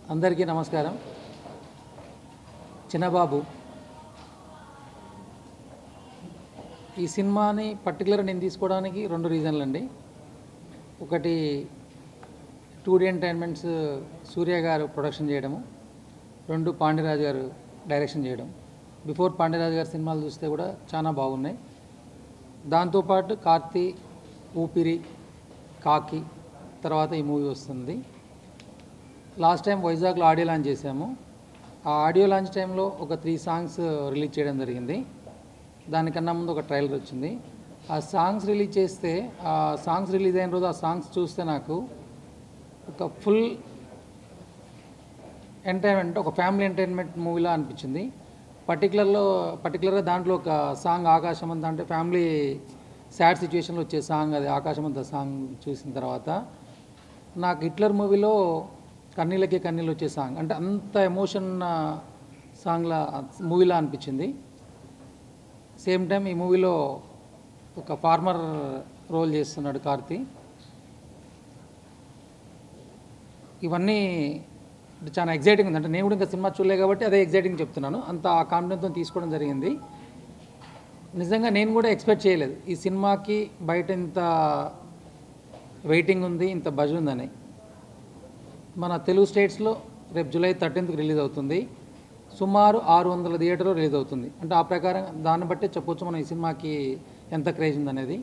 అందరికీ నమస్కారం చిన్నబాబు ఈ సినిమాని పర్టికులర్ నేను తీసుకోవడానికి రెండు రీజన్లు అండి ఒకటి టూ డి ఎంటర్టైన్మెంట్స్ సూర్య గారు ప్రొడక్షన్ చేయడము రెండు పాండ్యరాజు గారు డైరెక్షన్ చేయడం బిఫోర్ పాండ్యరాజు గారి సినిమాలు చూస్తే కూడా చాలా బాగున్నాయి దాంతోపాటు కార్తీ ఊపిరి కాకి తర్వాత ఈ మూవీ వస్తుంది లాస్ట్ టైం వైజాగ్లో ఆడియో లాంచ్ చేశాము ఆ ఆడియో లాంచ్ టైంలో ఒక త్రీ సాంగ్స్ రిలీజ్ చేయడం జరిగింది దానికన్నా ముందు ఒక ట్రైలర్ వచ్చింది ఆ సాంగ్స్ రిలీజ్ చేస్తే ఆ సాంగ్స్ రిలీజ్ అయిన రోజు ఆ సాంగ్స్ చూస్తే నాకు ఒక ఫుల్ ఎంటర్టైన్మెంట్ ఒక ఫ్యామిలీ ఎంటర్టైన్మెంట్ మూవీలా అనిపించింది పర్టికులర్లో పర్టికులర్గా దాంట్లో ఒక సాంగ్ ఆకాశం అంతా అంటే ఫ్యామిలీ సాడ్ సిచ్యువేషన్లో వచ్చే సాంగ్ అది ఆకాశం అంతా సాంగ్ చూసిన తర్వాత నాకు హిట్లర్ మూవీలో కన్నీళ్ళకి కన్నీళ్ళు వచ్చే సాంగ్ అంటే అంత ఎమోషన్ సాంగ్లా మూవీలా అనిపించింది సేమ్ టైం ఈ మూవీలో ఒక ఫార్మర్ రోల్ చేస్తున్నాడు కార్తీ ఇవన్నీ చాలా ఎగ్జైటింగ్ ఉంది అంటే నేను కూడా ఇంకా సినిమా చూడలే కాబట్టి అదే ఎగ్జైటింగ్ చెప్తున్నాను అంత ఆ కాన్ఫిడెన్స్తో తీసుకోవడం జరిగింది నిజంగా నేను కూడా ఎక్స్పెక్ట్ చేయలేదు ఈ సినిమాకి బయట ఇంత వెయిటింగ్ ఉంది ఇంత బజ్ ఉందని మన తెలుగు స్టేట్స్లో రేపు జూలై థర్టీన్త్కి రిలీజ్ అవుతుంది సుమారు ఆరు వందల థియేటర్లో రిలీజ్ అవుతుంది అంటే ఆ ప్రకారం దాన్ని బట్టే చెప్పొచ్చు మనం ఈ సినిమాకి ఎంత క్రేజ్ ఉందనేది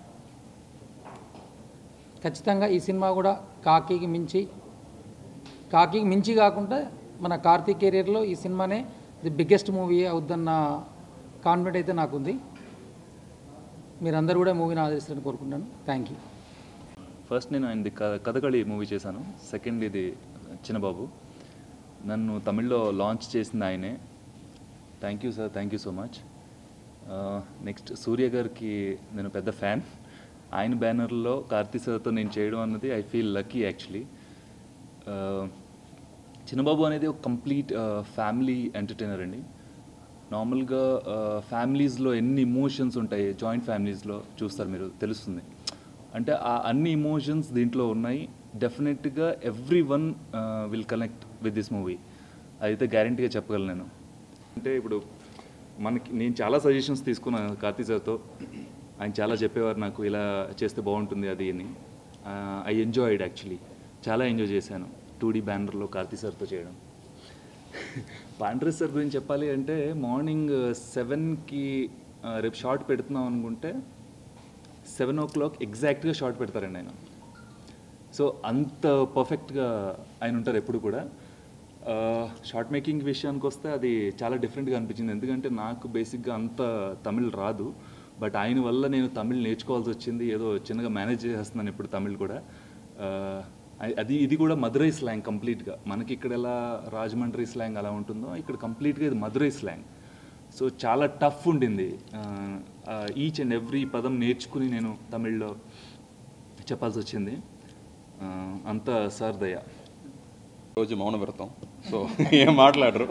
ఖచ్చితంగా ఈ సినిమా కూడా కాకికి మించి కాకికి మించి కాకుండా మన కార్తీక్ కెరియర్లో ఈ సినిమానే ది బిగ్గెస్ట్ మూవీ అవుద్దన్న కాన్ఫిడెంట్ అయితే నాకు ఉంది మీరందరూ కూడా మూవీని ఆదరిస్తారని కోరుకుంటున్నాను థ్యాంక్ యూ ఫస్ట్ నేను ఆయనది క- కథകളి మూవీ చేశాను సెకండ్ ఇది చిన్నబాబు నన్ను తమిళ్లో లాంచ్ చేసింది ఆయనే thank you sir thank you so much next Suriya గారికి నేను పెద్ద ఫ్యాన్ ఆయన బ్యానర్లో కార్తీ సార్తో నేను చేయడం అన్నది I feel lucky actually Chinnababu అనేది ఒక కంప్లీట్ ఫ్యామిలీ ఎంటర్టైనర్ అండి నార్మల్గా ఫ్యామిలీస్లో ఎన్ని ఇమోషన్స్ ఉంటాయి జాయింట్ ఫ్యామిలీస్లో చూస్తారు మీరు తెలుస్తుంది అంటే ఆ అన్ని ఇమోషన్స్ దీంట్లో ఉన్నాయి డెఫినెట్గా every one will connect with this movie అయితే గ్యారంటీగా చెప్పగలను నేను అంటే ఇప్పుడు మనకి నేను చాలా సజెషన్స్ తీసుకున్నాను కార్తీ సార్తో ఆయన చాలా చెప్పేవారు నాకు ఇలా చేస్తే బాగుంటుంది అది అని ఐ ఎంజాయిడ్ యాక్చువల్లీ చాలా ఎంజాయ్ చేశాను టూ డీ బ్యానర్లో కార్తీ సార్తో చేయడం పాండ్రస్ సార్ గురించి చెప్పాలి అంటే మార్నింగ్ సెవెన్కి రేపు షార్ట్ పెడుతున్నాం అనుకుంటే సెవెన్ ఓ క్లాక్ ఎగ్జాక్ట్గా షార్ట్ పెడతారండి ఆయన సో అంత పర్ఫెక్ట్గా ఆయన ఉంటారు ఎప్పుడు కూడా షార్ట్ మేకింగ్ విషయానికి వస్తే అది చాలా డిఫరెంట్గా అనిపించింది ఎందుకంటే నాకు బేసిక్గా అంత తమిళ్ రాదు బట్ ఆయన వల్ల నేను తమిళ్ నేర్చుకోవాల్సి వచ్చింది ఏదో చిన్నగా మేనేజ్ చేసేస్తున్నాను ఇప్పుడు తమిళ్ కూడా ఆ, అ- అది ఇది కూడా మధురై స్లాంగ్ కంప్లీట్గా మనకి ఇక్కడ ఎలా రాజమండ్రి స్లాంగ్ అలా ఉంటుందో ఇక్కడ కంప్లీట్గా ఇది మధురై స్లాంగ్ సో చాలా టఫ్ ఉండింది ఈచ్ అండ్ ఎవ్రీ పదం నేర్చుకుని నేను తమిళ్లో చెప్పాల్సి వచ్చింది ఆ, అంత సార్ దయ రోజు మౌన వ్రతం సో ఏం మాట్లాడరు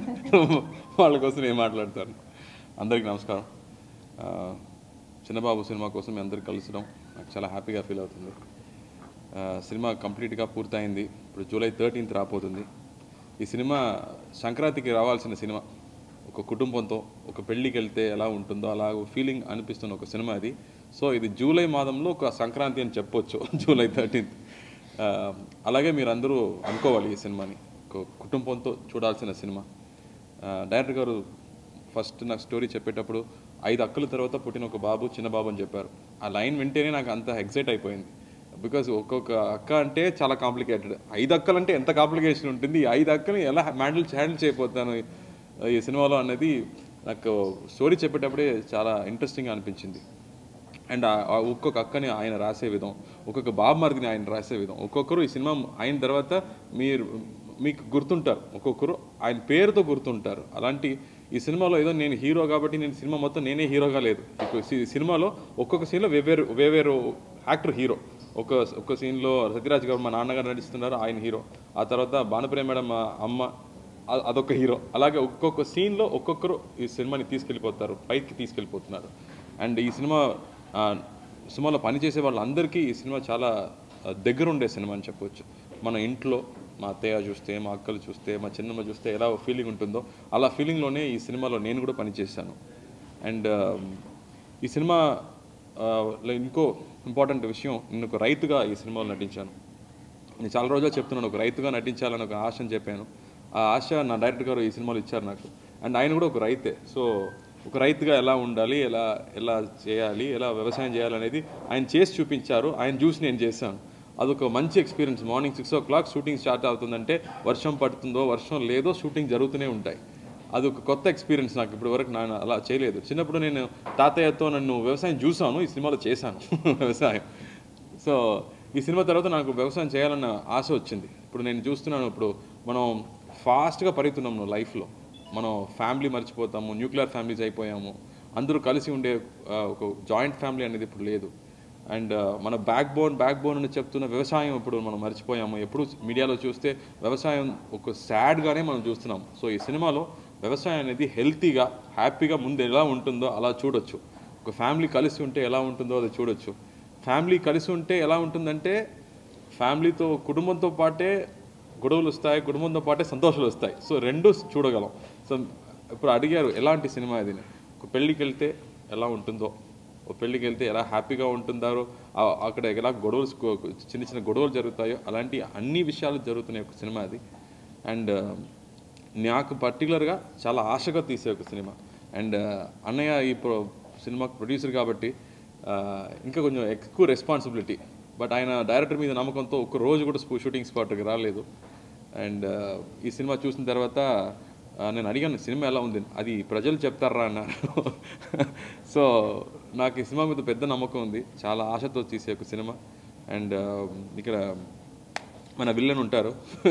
వాళ్ళ కోసం ఏం మాట్లాడతారు అందరికీ నమస్కారం ఆ, చిన్నబాబు సినిమా కోసం మీ అందరికి కలుసడం నాకు చాలా హ్యాపీగా ఫీల్ అవుతుంది ఆ, సినిమా కంప్లీట్గా పూర్తయింది ఇప్పుడు జూలై థర్టీన్త్ రాబోతుంది ఈ సినిమా సంక్రాంతికి రావాల్సిన సినిమా ఒక కుటుంబంతో ఒక పెళ్ళికి వెళ్తే ఎలా ఉంటుందో అలా ఫీలింగ్ అనిపిస్తున్న ఒక సినిమా ఇది సో ఇది జూలై మాదంలో ఒక సంక్రాంతి అని చెప్పొచ్చు జూలై థర్టీన్త్ ఆ, అలాగే మీరు అందరూ అనుకోవాలి ఈ సినిమాని ఒక కుటుంబంతో చూడాల్సిన సినిమా ఆ, డైరెక్టర్ గారు ఫస్ట్ నాకు స్టోరీ చెప్పేటప్పుడు ఐదు అక్కల తర్వాత పుట్టిన ఒక బాబు చిన్న బాబు అని చెప్పారు ఆ లైన్ వింటేనే నాకు అంత ఎక్సైట్ అయిపోయింది బికాజ్ ఒక్కొక్క అక్క అంటే చాలా కాంప్లికేటెడ్ ఐదు అక్కలు అంటే ఎంత కాంప్లికేషన్ ఉంటుంది ఈ ఐదు అక్కని ఎలా హ్యాండిల్ హ్యాండిల్ చేయబోతాను ఈ సినిమాలో అనేది నాకు స్టోరీ చెప్పేటప్పుడే చాలా ఇంట్రెస్టింగ్ అనిపించింది అండ్ ఆ- ఆ ఒక్కొక్క అక్కని ఆయన రాసే విధం ఒక్కొక్క బాబు మరిదిని ఆయన రాసే విధం ఒక్కొక్కరు ఈ సినిమా అయిన తర్వాత మీరు మీకు గుర్తుంటారు ఒక్కొక్కరు ఆయన పేరుతో గుర్తుంటారు అలాంటి ఈ సినిమాలో ఏదో నేను హీరో కాబట్టి నేను సినిమా మొత్తం నేనే హీరోగా లేదు ఇక సి- సినిమాలో ఒక్కొక్క సీన్లో వేవేరు వేవేరు యాక్టర్ హీరో ఒక ఒక సీన్లో సత్యరాజ్ గారు మా నాన్నగారు నటిస్తున్నారు ఆయన హీరో ఆ తర్వాత భానుప్రియ మేడం మా అమ్మ అ- అదొక హీరో అలాగే ఒక్కొక్క సీన్లో ఒక్కొక్కరు ఈ సినిమాని తీసుకెళ్ళిపోతారు పైకి తీసుకెళ్ళిపోతున్నారు అండ్ ఈ సినిమా ఆ, సినిమాలో పనిచేసే వాళ్ళందరికీ ఈ సినిమా చాలా ఆ, దగ్గర ఉండే సినిమా అని చెప్పొచ్చు మన ఇంట్లో మా అత్తయ్య చూస్తే మా అక్కలు చూస్తే మా చిన్నమ్మ చూస్తే ఎలా ఫీలింగ్ ఉంటుందో అలా ఫీలింగ్లోనే ఈ సినిమాలో నేను కూడా పనిచేశాను అండ్ ఈ సినిమా ఆ, లో ఇంకో ఇంపార్టెంట్ విషయం నేను ఒక రైతుగా ఈ సినిమాలో నటించాను నేను చాలా రోజులు చెప్తున్నాను ఒక రైతుగా నటించాలని ఒక ఆశ అని చెప్పాను ఆ ఆశ నా డైరెక్టర్ గారు ఈ సినిమాలో ఇచ్చారు నాకు అండ్ ఆయన కూడా ఒక రైతే సో ఒక రైతుగా ఎలా ఉండాలి ఎలా ఎలా చేయాలి ఎలా వ్యవసాయం చేయాలనేది ఆయన చేసి చూపించారు ఆయన చూసి నేను చేశాను అదొక మంచి experience morning six o'clock shooting start అవుతుందంటే వర్షం పడుతుందో వర్షం లేదో షూటింగ్ జరుగుతూనే ఉంటాయి అది ఒక కొత్త ఎక్స్పీరియన్స్ నాకు ఇప్పటి వరకు నేను అలా చేయలేదు చిన్నప్పుడు నేను తాతయ్యతో నన్ను వ్యవసాయం చూసాను ఈ సినిమాలో చేశాను వ్యవసాయం సో ఈ సినిమా తర్వాత నాకు వ్యవసాయం చేయాలన్న ఆశ వచ్చింది ఇప్పుడు నేను చూస్తున్నాను ఇప్పుడు మనం ఫాస్ట్గా పరిగెత్తున్నాం లైఫ్లో మనం ఫ్యామిలీ మర్చిపోతాము న్యూక్లియర్ ఫ్యామిలీస్ అయిపోయాము అందరూ కలిసి ఉండే ఆ, ఒక జాయింట్ ఫ్యామిలీ అనేది ఇప్పుడు లేదు అండ్ మన బ్యాక్ బోన్ బ్యాక్ బోన్ అని చెప్తున్న వ్యవసాయం ఇప్పుడు మనం మర్చిపోయాము ఎప్పుడు మీడియాలో చూస్తే వ్యవసాయం ఒక సాడ్గానే మనం చూస్తున్నాం సో ఈ సినిమాలో వ్యవసాయం అనేది హెల్తీగా హ్యాపీగా ముందు ఎలా ఉంటుందో అలా చూడొచ్చు ఒక ఫ్యామిలీ కలిసి ఉంటే ఎలా ఉంటుందో అది చూడొచ్చు ఫ్యామిలీ కలిసి ఉంటే ఎలా ఉంటుందంటే ఫ్యామిలీతో కుటుంబంతో పాటే గొడవలు వస్తాయి కుటుంబంతో పాటే సంతోషాలు వస్తాయి సో రెండు చూడగలం సో ఇప్పుడు అడిగారు ఎలాంటి సినిమా ఇది ఒక పెళ్ళికి వెళ్తే ఎలా ఉంటుందో ఒక పెళ్ళికి వెళ్తే ఎలా హ్యాపీగా ఉంటుందారో ఆ- అక్కడ ఎలా గొడవలు స్కో- చిన్న చిన్న గొడవలు జరుగుతాయో అలాంటి అన్ని విషయాలు జరుగుతున్నాయి ఒక సినిమా అది అండ్ నాకు పర్టికులర్గా చాలా ఆశగా తీసే ఒక సినిమా అండ్ అన్నయ్య ఈ ప్రో సినిమాకి ప్రొడ్యూసర్ కాబట్టి ఆ, ఇంకా కొంచెం ఎక్కువ రెస్పాన్సిబిలిటీ బట్ ఆయన డైరెక్టర్ మీద నమ్మకంతో ఒక్క రోజు కూడా స్పూ- షూటింగ్ స్పాట్కి రాలేదు అండ్ ఈ సినిమా చూసిన తర్వాత ఆ, నేను అడిగాను సినిమా ఎలా ఉంది అది ప్రజలు చెప్తారా అన్నారు సో నాకు ఈ సినిమా మీద పెద్ద నమ్మకం ఉంది చాలా ఆశతో తీసే ఒక సినిమా అండ్ ఇక్కడ మన విల్లన్ ఉంటారు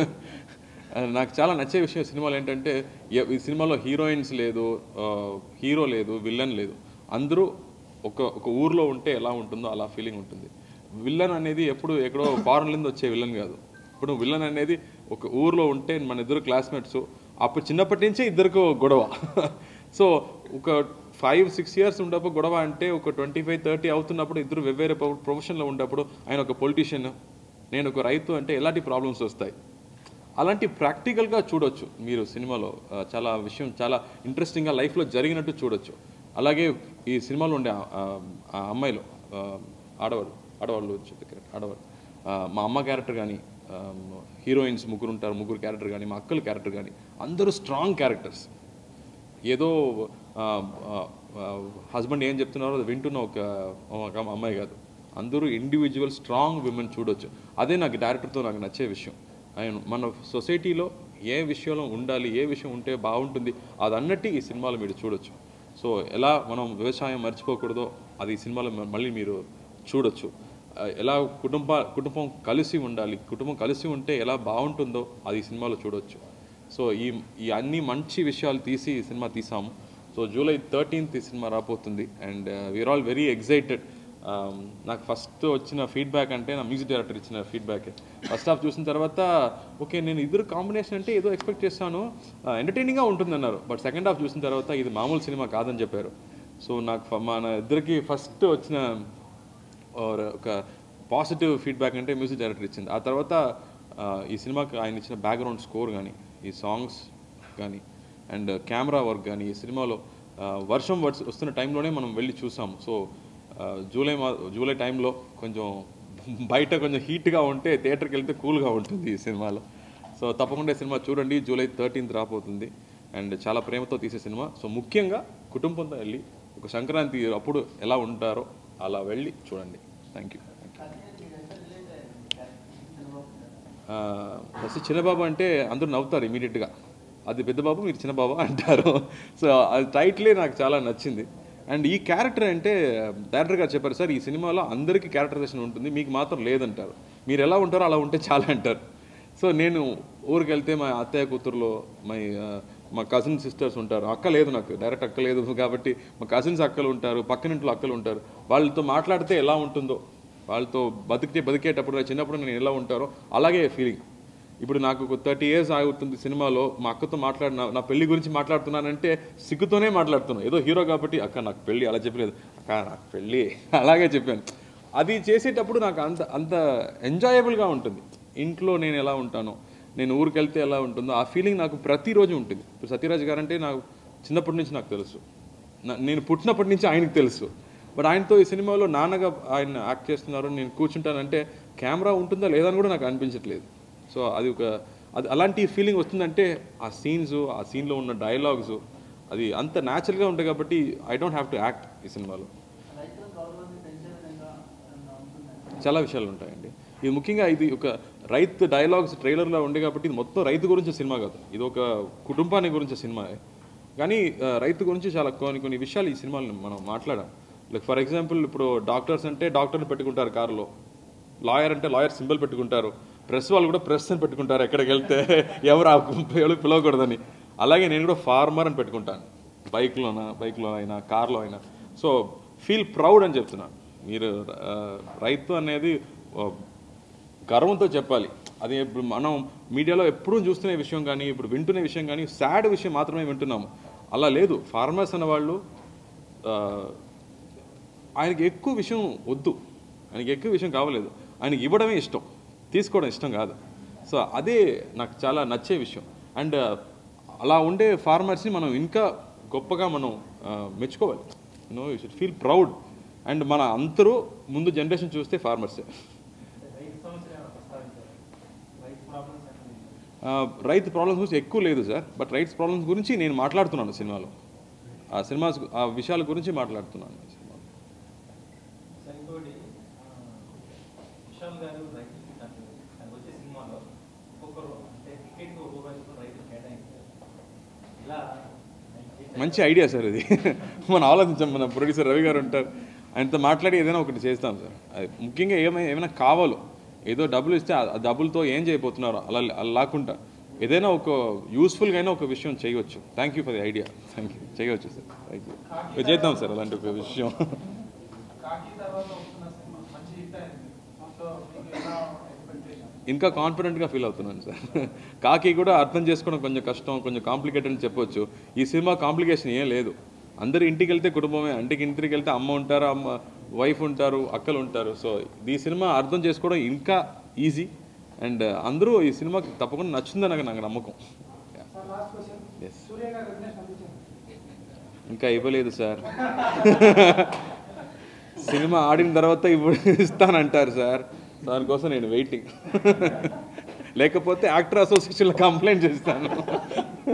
నాకు చాలా నచ్చే విషయం సినిమాలో ఏంటంటే ఎ- ఈ సినిమాలో హీరోయిన్స్ లేదు ఆ, హీరో లేదు విల్లన్ లేదు అందరూ ఒక ఒక ఊర్లో ఉంటే ఎలా ఉంటుందో అలా ఫీలింగ్ ఉంటుంది విల్లన్ అనేది ఎప్పుడు ఎక్కడో ఫారెన్ నుంచి వచ్చే విల్లన్ కాదు ఇప్పుడు విల్లన్ అనేది ఒక ఊర్లో ఉంటే మన ఇద్దరు క్లాస్మేట్స్ అప్పుడు చిన్నప్పటి నుంచే ఇద్దరికి గొడవ సో ఒక ఫైవ్ సిక్స్ ఇయర్స్ ఉన్నప్పుడు గొడవ అంటే ఒక ట్వంటీ ఫైవ్ థర్టీ అవుతున్నప్పుడు ఇద్దరు వెవ్వేరే ప్రొఫెషన్లో ఉన్నప్పుడు ఆయన ఒక పొలిటీషియన్ నేను ఒక రైతు అంటే ఎలాంటి ప్రాబ్లమ్స్ వస్తాయి అలాంటి ప్రాక్టికల్గా చూడొచ్చు మీరు సినిమాలో ఆ, చాలా విషయం చాలా ఇంట్రెస్టింగ్గా లైఫ్లో జరిగినట్టు చూడొచ్చు అలాగే ఈ సినిమాలో ఉండే ఆ- ఆ- ఆ అమ్మాయిలు ఆ, ఆడవాళ్ళు ఆడవాళ్ళు చెప్పే character, ఆడవాళ్ళు ఆ, మా అమ్మ క్యారెక్టర్ కానీ హీరోయిన్స్ ముగ్గురు ఉంటారు ముగ్గురు క్యారెక్టర్ కానీ మా అక్కల క్యారెక్టర్ కానీ అందరూ స్ట్రాంగ్ క్యారెక్టర్స్ ఏదో హస్బెండ్ ఏం చెప్తున్నారో అది వింటున్న ఒక ఒక అమ్మాయి కాదు అందరూ ఇండివిజువల్ స్ట్రాంగ్ విమెన్ చూడొచ్చు అదే నాకు డైరెక్టర్తో నాకు నచ్చే విషయం ఆయన మన సొసైటీలో ఏ విషయంలో ఉండాలి ఏ విషయం ఉంటే బాగుంటుంది అది అన్నట్టు ఈ సినిమాలో మీరు చూడొచ్చు సో ఎలా మనం వ్యవసాయం మర్చిపోకూడదో అది ఈ సినిమాలో మ- మళ్ళీ మీరు చూడొచ్చు ఆ, ఎలా కుటుంబ కుటుంబం కలిసి ఉండాలి కుటుంబం కలిసి ఉంటే ఎలా బాగుంటుందో అది ఈ సినిమాలో చూడొచ్చు సో ఈ ఈ అన్ని మంచి విషయాలు తీసి ఈ సినిమా తీసాము సో జూలై థర్టీన్త్ ఈ సినిమా రాబోతుంది and we are all very excited నాకు ఫస్ట్ వచ్చిన ఫీడ్బ్యాక్ అంటే నా మ్యూజిక్ డైరెక్టర్ ఇచ్చిన ఫీడ్బ్యాక్ ఫస్ట్ హాఫ్ చూసిన తర్వాత ఓకే నేను ఇద్దరు కాంబినేషన్ అంటే ఏదో ఎక్స్పెక్ట్ చేస్తాను ఎంటర్టైనింగ్గా ఉంటుందన్నారు బట్ సెకండ్ హాఫ్ చూసిన తర్వాత ఇది మామూలు సినిమా కాదని చెప్పారు సో నాకు ఫ- మన ఇద్దరికి ఫస్ట్ వచ్చిన or ఒక పాజిటివ్ ఫీడ్బ్యాక్ అంటే మ్యూజిక్ డైరెక్టర్ ఇచ్చింది ఆ తర్వాత ఆ, ఈ సినిమాకి ఆయన ఇచ్చిన బ్యాక్గ్రౌండ్ స్కోర్ కానీ ఈ సాంగ్స్ కానీ అండ్ కెమెరా వర్క్ కానీ ఈ సినిమాలో ఆ, వర్షం వస్- వస్తున్న టైంలోనే మనం వెళ్ళి చూసాము సో ఆ, జూలై మా జూలై టైంలో కొంచెం బయట కొంచెం హీట్గా ఉంటే థియేటర్కి వెళ్తే కూల్గా ఉంటుంది ఈ సినిమాలో సో తప్పకుండా ఈ సినిమా చూడండి జూలై థర్టీన్త్ రాబోతుంది అండ్ చాలా ప్రేమతో తీసే సినిమా సో ముఖ్యంగా కుటుంబంతో వెళ్ళి ఒక సంక్రాంతి అప్పుడు ఎలా ఉంటారో అలా వెళ్ళి చూడండి థ్యాంక్ యూ ఫస్ట్ చిన్నబాబు అంటే అందరూ నవ్వుతారు ఇమీడియట్గా అది పెద్ద బాబు మీరు చిన్న బాబు అంటారు సో అది టైటిలే నాకు చాలా నచ్చింది అండ్ ఈ క్యారెక్టర్ అంటే డైరెక్టర్ గారు చెప్పారు సార్ ఈ సినిమాలో అందరికీ క్యారెక్టరైజేషన్ ఉంటుంది మీకు మాత్రం లేదంటారు మీరు ఎలా ఉంటారో అలా ఉంటే చాలా అంటారు సో నేను ఊరికి వెళ్తే మా అత్తయ్య కూతురులో మా ఆ, మా కజిన్ సిస్టర్స్ ఉంటారు అక్క లేదు నాకు డైరెక్ట్ అక్క లేదు కాబట్టి మా కజిన్స్ అక్కలు ఉంటారు పక్కనింట్లో అక్కలు ఉంటారు వాళ్ళతో మాట్లాడితే ఎలా ఉంటుందో వాళ్ళతో బతికితే బతికేటప్పుడు నా చిన్నప్పుడు నేను ఎలా ఉంటారో అలాగే ఫీలింగ్ ఇప్పుడు నాకు ఒక థర్టీ ఇయర్స్ ఆగుతుంది సినిమాలో మా అక్కతో మాట్లాడిన నా పెళ్లి గురించి మాట్లాడుతున్నానంటే సిగ్గుతోనే మాట్లాడుతున్నాను ఏదో హీరో కాబట్టి అక్క నాకు పెళ్ళి అలా చెప్పలేదు అక్క నాకు పెళ్ళి అలాగే చెప్పాను అది చేసేటప్పుడు నాకు అంత అంత ఎంజాయబుల్గా ఉంటుంది ఇంట్లో నేను ఎలా ఉంటానో నేను ఊరికి వెళ్తే ఎలా ఉంటుందో ఆ ఫీలింగ్ నాకు ప్రతిరోజు ఉంటుంది ఇప్పుడు సత్యరాజ్ గారు అంటే నాకు చిన్నప్పటి నుంచి నాకు తెలుసు నా- నేను పుట్టినప్పటి నుంచి ఆయనకు తెలుసు బట్ ఆయనతో ఈ సినిమాలో నాన్నగా ఆయన యాక్ట్ చేస్తున్నారు నేను కూర్చుంటానంటే కెమెరా ఉంటుందా లేదా అని కూడా నాకు అనిపించట్లేదు సో అది ఒక అది అలాంటి ఫీలింగ్ వస్తుందంటే ఆ సీన్స్ ఆ సీన్లో ఉన్న డైలాగ్స్ అది అంత న్యాచురల్గా ఉంటాయి కాబట్టి I don't have to act ఈ సినిమాలో చాలా విషయాలు ఉంటాయండి ఇది ముఖ్యంగా ఇది ఒక రైతు డైలాగ్స్ ట్రైలర్లో ఉండే కాబట్టి ఇది మొత్తం రైతు గురించి సినిమా కాదు ఇది ఒక కుటుంబాన్ని గురించి సినిమా కానీ ఆ, రైతు గురించి చాలా కొన్ని కొన్ని విషయాలు ఈ సినిమాలో మనం మాట్లాడాం లైక్ ఫర్ ఎగ్జాంపుల్ ఇప్పుడు డాక్టర్స్ అంటే డాక్టర్ని పెట్టుకుంటారు కారులో లాయర్ అంటే లాయర్ సింబల్ పెట్టుకుంటారు ప్రెస్ వాళ్ళు కూడా ప్రెస్ అని పెట్టుకుంటారు ఎక్కడికి వెళ్తే ఎవరు ఆ ఎవరు పిలవకూడదని అలాగే నేను కూడా ఫార్మర్ అని పెట్టుకుంటాను బైక్లోనా బైక్లో అయినా కార్లో అయినా సో ఫీల్ ప్రౌడ్ అని చెప్తున్నాను మీరు ఆ, రైతు అనేది ఆ, గర్వంతో చెప్పాలి అది ఇప్పుడు మనం మీడియాలో ఎప్పుడూ చూస్తున్న విషయం కానీ ఇప్పుడు వింటున్న విషయం కానీ సాడ్ విషయం మాత్రమే వింటున్నాము అలా లేదు ఫార్మర్స్ అన్న వాళ్ళు ఆ, ఆయనకి ఎక్కువ విషయం వద్దు ఆయనకి ఎక్కువ విషయం కావలేదు ఆయనకి ఇవ్వడమే ఇష్టం తీసుకోవడం ఇష్టం కాదు సో అదే నాకు చాలా నచ్చే విషయం అండ్ అలా ఉండే ఫార్మర్స్ని మనం ఇంకా గొప్పగా మనం ఆ, మెచ్చుకోవాలి no you should feel proud and మన అందరూ ముందు జనరేషన్ చూస్తే ఫార్మర్సే ఆ, రైతు ప్రాబ్లమ్స్ గురించి ఎక్కువ లేదు సార్ బట్ రైట్స్ ప్రాబ్లమ్స్ గురించి నేను మాట్లాడుతున్నాను సినిమాలో ఆ సినిమా ఆ విషయాల గురించి మాట్లాడుతున్నాను ఈ సినిమాలో సార్ ఇంకోటి ఆ, విశాల్ గారు రైతులకి తను తను వచ్చే సినిమాలో ఒక్కొక్కరు అంటే టికెట్కి ఒక రూపాయి చొప్పున రైతులు కేటాయించారు ఇలా మంచి ఐడియా సార్ ఇది మనం ఆలోచించాం మన ప్రొడ్యూసర్ రవి గారు ఉంటారు ఆయనతో మాట్లాడి ఏదైనా ఒకటి చేస్తాం సార్ అది ముఖ్యంగా ఏమై ఏమైనా కావాలో ఏదో డబ్బులు ఇస్తే ఆ డబ్బులతో ఏం చేయబోతున్నారు అలా అలా లాక్కుంటా ఏదైనా ఒక యూస్ఫుల్గా అయినా ఒక విషయం చేయవచ్చు thank you for the idea thank you చేయవచ్చు సార్ థ్యాంక్ యూ చేద్దాం సార్ అలాంటి ఒక విషయం కాకి తర్వాత వస్తున్న సినిమా మంచి హిట్ అయింది సో మీకు ఎలా ఎక్స్పెక్టేషన్ ఇంకా కాన్ఫిడెంట్గా ఫీల్ అవుతున్నాను సార్ కాకి కూడా అర్థం చేసుకోవడం కొంచెం కష్టం కొంచెం కాంప్లికేటెడ్ అని చెప్పొచ్చు ఈ సినిమా కాంప్లికేషన్ ఏం లేదు అందరు ఇంటికి వెళ్తే కుటుంబమే ఇంటికి ఇంటికి వెళ్తే అమ్మ ఉంటారు అమ్మ వైఫ్ ఉంటారు అక్కలు ఉంటారు సో ఈ సినిమా అర్థం చేసుకోవడం ఇంకా ఈజీ అండ్ అందరూ ఈ సినిమాకి తప్పకుండా నచ్చుందని నాకు నాకు నమ్మకం sir last question Yes. Suriya గారు రెగ్యులేషన్ పంపించారు ఇంకా ఇవ్వలేదు సార్ సినిమా ఆడిన తర్వాత ఇప్పుడు ఇస్తానంటారు సార్ దానికోసం నేను వెయిటింగ్ లేకపోతే యాక్టర్ అసోసియేషన్లో కంప్లైంట్ చేస్తాను